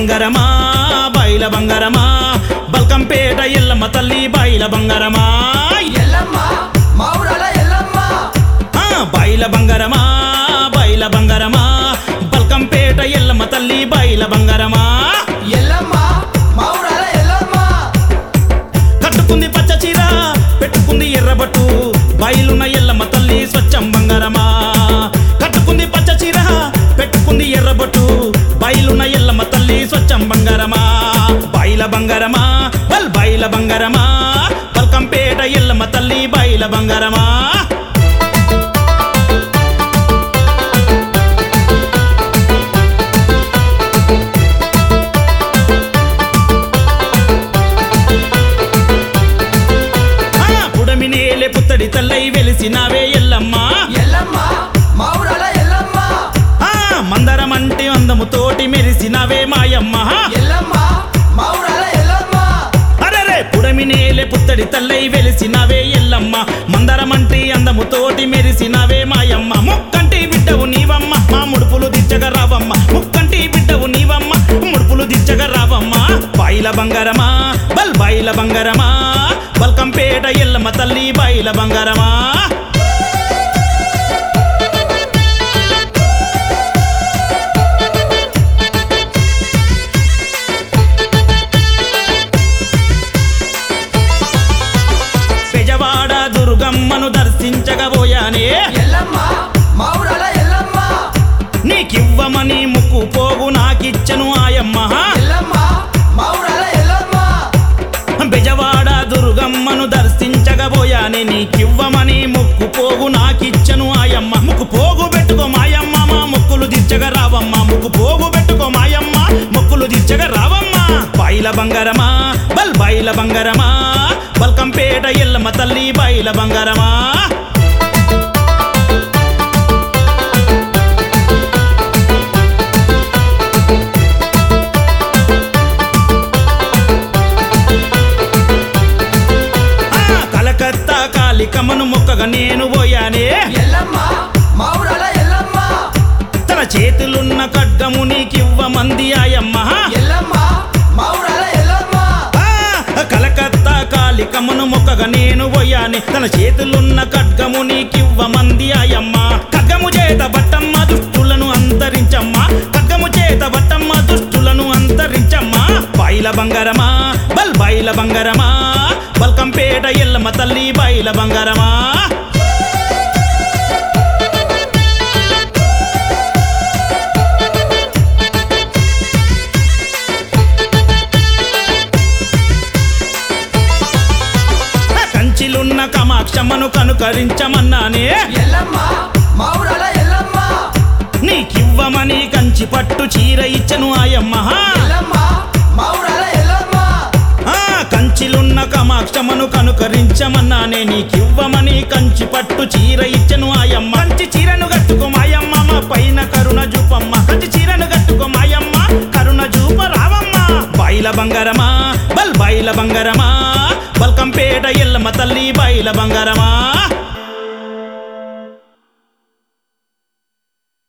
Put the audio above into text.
బంగారమా బైల బంగారమా బల్కంపేట ఎల్లమ్మ తల్లి బైల బంగారమా ఎల్లమ్మ మౌరాల ఎల్లమ్మ ఆ, బైల బంగారమా బైల బంగారమా బల్కంపేట ఎల్లమ్మ తల్లి బైల బంగారమా ఎల్లమ్మ మౌరాల ఎల్లమ్మ కట్టుకుంది పచ్చ చీర పెట్టుకుంది ఎర్రబట్టు బయలున్న ఎల్లమ్మ తల్లి స్వచ్ఛం బంగారమా కట్టుకుంది పచ్చ చీర పెట్టుకుంది ఎర్రబట్టు బయలున్న ఎల్లమ్మ తల్లి స్వచ్ఛం బంగారమా బయల బంగారమా బల్ బయల బంగారమా బల్కంపేట ఎల్లమ్మ తల్లి బయల బంగారమా ఆ, పుడమి నేలే పుత్తడి తల్లై వెలిసినావే ఎల్లమ్మ ఎల్లమ్మ మౌరాల ఎల్లమ్మ ఆ, మందరమంటి అందముతోటి మెరిసినవే మాయమ్మ ఎల్లమ్మ మౌరాల ఎల్లమ్మ అరరే పుడమి నేలే పుత్తడి తల్లై వెలిసినవే ఎల్లమ్మ మందరమంటి అందముతోటి మెరిసినవే మాయమ్మ ముక్కంటి బిడ్డవు నీవమ్మ మా ముడుపులు దిచ్చగ రావమ్మ ముక్కంటి బిడ్డవు నీవమ్మ ముడుపులు దిచ్చగ రావమ్మ బైల బంగారమా బల్ బైల బంగారమా బల్కంపేట ఎల్లమ్మ తల్లి బైల బంగారమా బెజవాడ దుర్గమ్మను దర్శించగబోయానే ఎల్లమ్మ మౌరాల ఎల్లమ్మ నీకివ్వమని ముక్కు పోగు నాకిచ్చను ఆయమ్మ ఎల్లమ్మ మౌరాల ఎల్లమ్మ బెజవాడ దుర్గమ్మను దర్శించగబోయానే నీకివ్వమని ముక్కు పోగు నాకిచ్చను ఆయమ్మ ముక్కు పోగు పెట్టుకో మాయమ్మ మా ముక్కులు దిచ్చగ రావమ్మ ముక్కు పోగు పెట్టుకో మాయమ్మ ముక్కులు దిచ్చగ రావమ్మ బైల బంగారమా బల్ బైల బంగారమా బల్కంపేట ఎల్లమ్మ తల్లి బైల బంగారమా ఆ, కలకత్తా కాళికమ్మను మొక్కగా నేను పోయానే ఎల్లమ్మ మౌరాల ఎల్లమ్మ తన చేతులున్న ఖడ్గము నీకివ్వమంది ఆయమ్మ ఎల్లమ్మ మౌరాల ఎల్లమ్మ ఆ, కలకత్తా కాళికమ్మను మొక్కగా నేను పోయానే తన చేతులున్న ఖడ్గము నీకివ్వమంది ఆయమ్మ ఖడ్గము చేత బట్టమ్మ దుష్టులను అంతరించమ్మ ఖడ్గము చేత బట్టమ్మ దుష్టులను అంతరించమ్మ బైల బంగారమా బల్ బైల బంగారమా బల్కంపేట ఎల్లమ్మ తల్లి బైల బంగారమా కంచిలున్న కమాక్షమ్మను కనుకరించమన్నానే ఎల్లమ్మ మౌరాల ఎల్లమ్మ నీకివ్వమని కంచి పట్టు చీర ఇచ్చను ఆయమ్మ ఎల్లమ్మ మౌరాల ఎల్లమ్మ ఆ కంచిలున్న కమాక్షమ్మను కనుకరించమన్నానే నీకివ్వమని కంచి పట్టు చీర ఇచ్చను ఆయమ్మ కంచి చీరను కట్టుకో మాయమ్మ మా పైన కరుణ చూపమ్మ కంచి చీరను కట్టుకో మాయమ్మ కరుణ చూప రావమ్మ బైల బంగారమా బల్ బైల బంగారమా బల్కంపేట ఎల్లమ్మ తల్లి బైల బంగారమా